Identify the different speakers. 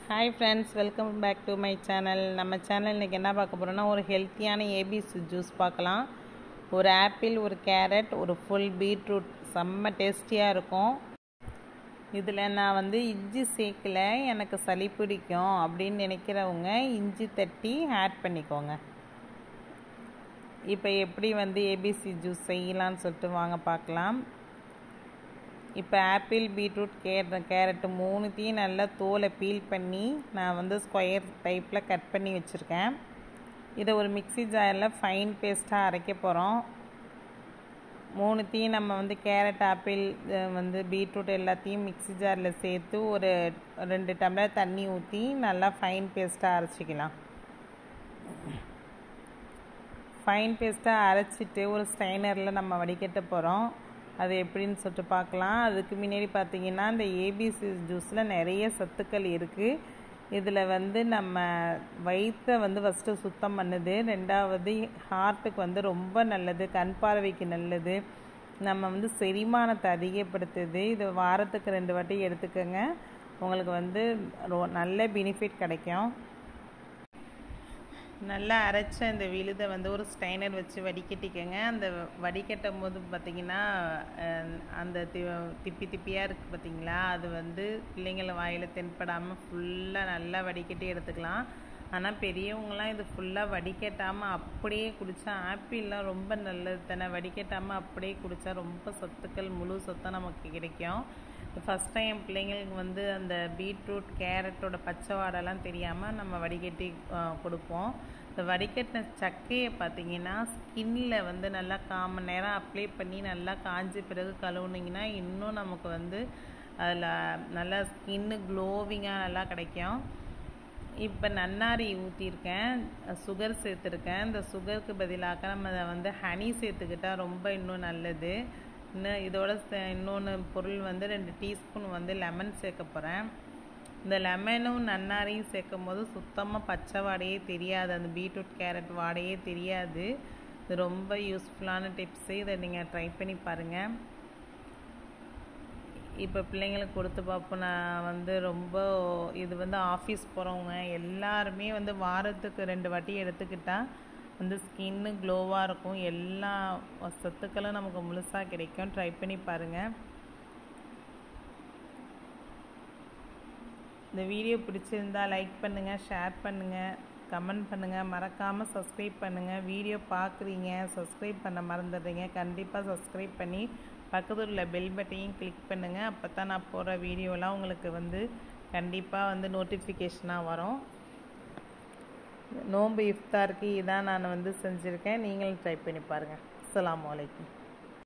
Speaker 1: hi friends welcome back to my channel நம்ம channel இன்றைக்கி என்ன பார்க்க போகிறோம்னா ஒரு ஹெல்த்தியான ஏபிசி ஜூஸ் பார்க்கலாம் ஒரு ஆப்பிள் ஒரு கேரட் ஒரு ஃபுல் பீட்ரூட் செம்ம டேஸ்டியாக இருக்கும் இதில் நான் வந்து இஞ்சி சேர்க்கல எனக்கு சளி பிடிக்கும் அப்படின்னு நினைக்கிறவங்க இஞ்சி தட்டி ஆட் பண்ணிக்கோங்க இப்போ எப்படி வந்து ஏபிசி ஜூஸ் செய்யலான்னு சொல்லிட்டு வாங்க பார்க்கலாம் இப்போ ஆப்பிள் பீட்ரூட் கேரட் கேரட்டு மூணுத்தையும் நல்லா தோலை பீல் பண்ணி நான் வந்து ஸ்கொயர் டைப்பில் கட் பண்ணி வச்சுருக்கேன் இதை ஒரு மிக்சி ஜாரில் ஃபைன் பேஸ்ட்டாக அரைக்க போகிறோம் மூணுத்தையும் நம்ம வந்து கேரட் ஆப்பிள் வந்து பீட்ரூட் எல்லாத்தையும் மிக்சி ஜாரில் சேர்த்து ஒரு ரெண்டு டம்ளர் தண்ணி ஊற்றி நல்லா ஃபைன் பேஸ்ட்டாக அரைச்சிக்கலாம் ஃபைன் பேஸ்ட்டாக அரைச்சிட்டு ஒரு ஸ்ட்ரைனரில் நம்ம வடிகட்ட போகிறோம் அது எப்படின்னு சொல்லிட்டு பார்க்கலாம் அதுக்கு முன்னாடி பார்த்தீங்கன்னா இந்த ஏபிசி ஜூஸில் நிறைய சத்துக்கள் இருக்குது இதில் வந்து நம்ம வயிற்றை வந்து ஃபஸ்ட்டு சுத்தம் பண்ணுது ரெண்டாவது ஹார்ட்டுக்கு வந்து ரொம்ப நல்லது கண் பார்வைக்கு நல்லது நம்ம வந்து செரிமானத்தை அதிகப்படுத்துது இது வாரத்துக்கு ரெண்டு வாட்டி எடுத்துக்கோங்க உங்களுக்கு வந்து நல்ல பெனிஃபிட் கிடைக்கும் நல்லா அரைச்ச இந்த விழுதை வந்து ஒரு ஸ்டைனர் வச்சு வடிகட்டிக்கோங்க அந்த வடிகட்டும் போது பார்த்திங்கன்னா அந்த தி திப்பி திப்பியாக இருக்குது பார்த்திங்களா அது வந்து பிள்ளைங்கள வாயில் தென்படாமல் ஃபுல்லாக நல்லா வடிகட்டி எடுத்துக்கலாம் ஆனால் பெரியவங்களாம் இது ஃபுல்லாக வடிகட்டாமல் அப்படியே குடித்தா ஆப்பிள்லாம் ரொம்ப நல்லது தானே வடிகட்டாமல் அப்படியே குடித்தா ரொம்ப சத்துக்கள் முழு சத்தம் நமக்கு கிடைக்கும் ஃபஸ்ட் டைம் பிள்ளைங்களுக்கு வந்து அந்த பீட்ரூட் கேரட்டோட பச்சை வாடெல்லாம் தெரியாமல் நம்ம வடிகட்டி கொடுப்போம் இந்த வடிகட்டின சக்கையை பார்த்தீங்கன்னா ஸ்கின்னில் வந்து நல்லா காமன் நேரம் அப்ளை பண்ணி நல்லா காஞ்ச பிறகு கழுவுனிங்கன்னா இன்னும் நமக்கு வந்து அதில் நல்லா ஸ்கின்னு க்ளோவிங்காக நல்லா கிடைக்கும் இப்போ நன்னாரி ஊற்றிருக்கேன் சுகர் சேர்த்துருக்கேன் இந்த சுகருக்கு பதிலாக நம்ம அதை வந்து ஹனி சேர்த்துக்கிட்டால் ரொம்ப இன்னும் நல்லது இன்னும் இதோட இன்னொன்று பொருள் வந்து ரெண்டு டீஸ்பூன் வந்து லெமன் சேர்க்க போகிறேன் இந்த லெமனும் நன்னாரையும் சேர்க்கும் போது சுத்தமாக பச்சை வாடையே தெரியாது அந்த பீட்ரூட் கேரட் வாடையே தெரியாது இது ரொம்ப யூஸ்ஃபுல்லான டிப்ஸு இதை நீங்கள் ட்ரை பண்ணி பாருங்கள் இப்போ பிள்ளைங்களுக்கு கொடுத்து பார்ப்போம் நான் வந்து ரொம்ப இது வந்து ஆஃபீஸ் போகிறவங்க எல்லாருமே வந்து வாரத்துக்கு ரெண்டு வாட்டி எடுத்துக்கிட்டால் வந்து ஸ்கின்னு க்ளோவாக இருக்கும் எல்லா சத்துக்களும் நமக்கு முழுசாக கிடைக்கும் ட்ரை பண்ணி பாருங்கள் இந்த வீடியோ பிடிச்சிருந்தா லைக் பண்ணுங்கள் ஷேர் பண்ணுங்கள் கமெண்ட் பண்ணுங்கள் மறக்காமல் சப்ஸ்கிரைப் பண்ணுங்கள் வீடியோ பார்க்குறீங்க சப்ஸ்கிரைப் பண்ண மறந்துடுறீங்க கண்டிப்பாக சப்ஸ்கிரைப் பண்ணி பக்கத்தில் உள்ள பெல் பட்டையும் கிளிக் பண்ணுங்கள் அப்போ தான் நான் போடுற வீடியோலாம் உங்களுக்கு வந்து கண்டிப்பாக வந்து நோட்டிஃபிகேஷனாக வரும் நோன்பு இஃப்தாருக்கு இதான் நான் வந்து செஞ்சுருக்கேன் நீங்களும் ட்ரை பண்ணி பாருங்கள் அஸ்லாம் வலைக்கம்